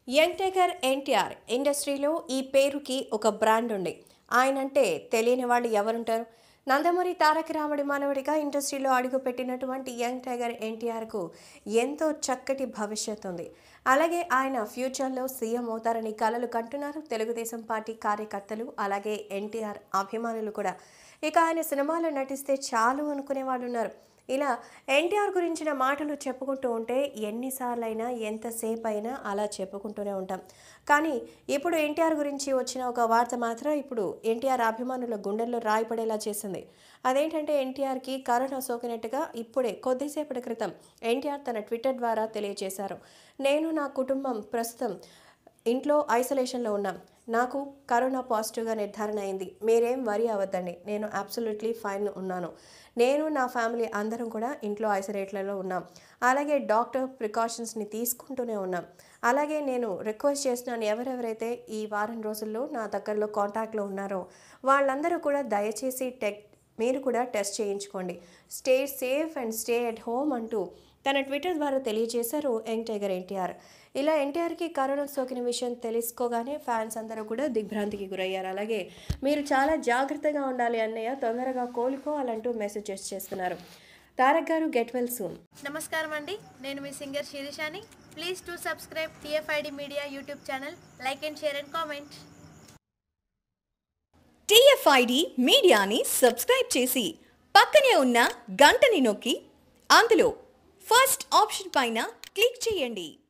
young tiger NTR ఇండస్ట్రీలో ఈ పేరుకి ఒక బ్రాండ్ ఉంది ఆయనంటే తెలియని వాళ్ళు ఎవరుంటారు నందమూరి తారక రాముడి మనవడిగా ఇండస్ట్రీలో అడుగుపెట్టినటువంటి యంగ్ టైగర్ ఎన్టీఆర్కు ఎంతో చక్కటి భవిష్యత్తు ఉంది అలాగే ఆయన ఫ్యూచర్లో సీఎం అవుతారని కలలు కంటున్నారు తెలుగుదేశం పార్టీ కార్యకర్తలు అలాగే ఎన్టీఆర్ అభిమానులు కూడా ఇక ఆయన సినిమాలో నటిస్తే చాలు అనుకునే వాళ్ళు ఉన్నారు ఇలా ఎన్టీఆర్ గురించిన మాటలు చెప్పుకుంటూ ఉంటే ఎన్నిసార్లైనా ఎంతసేపు అయినా అలా చెప్పుకుంటూనే ఉంటాం కానీ ఇప్పుడు ఎన్టీఆర్ గురించి వచ్చిన ఒక వార్త మాత్రం ఇప్పుడు ఎన్టీఆర్ అభిమానుల గుండెల్లో రాయిపడేలా చేసింది అదేంటంటే ఎన్టీఆర్కి కరోనా సోకినట్టుగా ఇప్పుడే కొద్దిసేపటి క్రితం ఎన్టీఆర్ తన ట్విట్టర్ ద్వారా తెలియజేశారు నేను నా కుటుంబం ప్రస్తుతం ఇంట్లో ఐసోలేషన్లో ఉన్నాం నాకు కరోనా పాజిటివ్గా నిర్ధారణ అయింది మీరేం వరి అవ్వద్దండి నేను అబ్సల్యూట్లీ ఫైన్ ఉన్నాను నేను నా ఫ్యామిలీ అందరం కూడా ఇంట్లో ఐసోలేట్లలో ఉన్నాం అలాగే డాక్టర్ ప్రికాషన్స్ని తీసుకుంటూనే ఉన్నాం అలాగే నేను రిక్వెస్ట్ చేస్తున్నాను ఎవరెవరైతే ఈ వారం రోజుల్లో నా దగ్గరలో కాంటాక్ట్లో ఉన్నారో వాళ్ళందరూ కూడా దయచేసి టెక్ మీరు కూడా టెస్ట్ చేయించుకోండి stay safe and stay at home అంటూ తన ట్విట్టర్ ద్వారా తెలియజేశారు యంగ్ టైగర్ ఎన్టీఆర్ ఇలా ఎన్టీఆర్కి కరోనా సోకిన విషయం తెలుసుకోగానే ఫ్యాన్స్ అందరూ కూడా దిగ్భ్రాంతికి గురయ్యారు అలాగే మీరు చాలా జాగ్రత్తగా ఉండాలి అన్నయ్య తొందరగా కోలుకోవాలంటూ మెసేజెస్ చేస్తున్నారు తారక్ గారు గెట్ వెల్ సూన్ నమస్కారం అండి నేను మీ సింగర్ శిరీషాని please to subscribe TFID media YouTube channel like and share and comment TFID మీడియాని సబ్స్క్రైబ్ చేసి పక్కనే ఉన్న గంటని నొక్కి అందులో ఫస్ట్ ఆప్షన్ పైన క్లిక్ చేయండి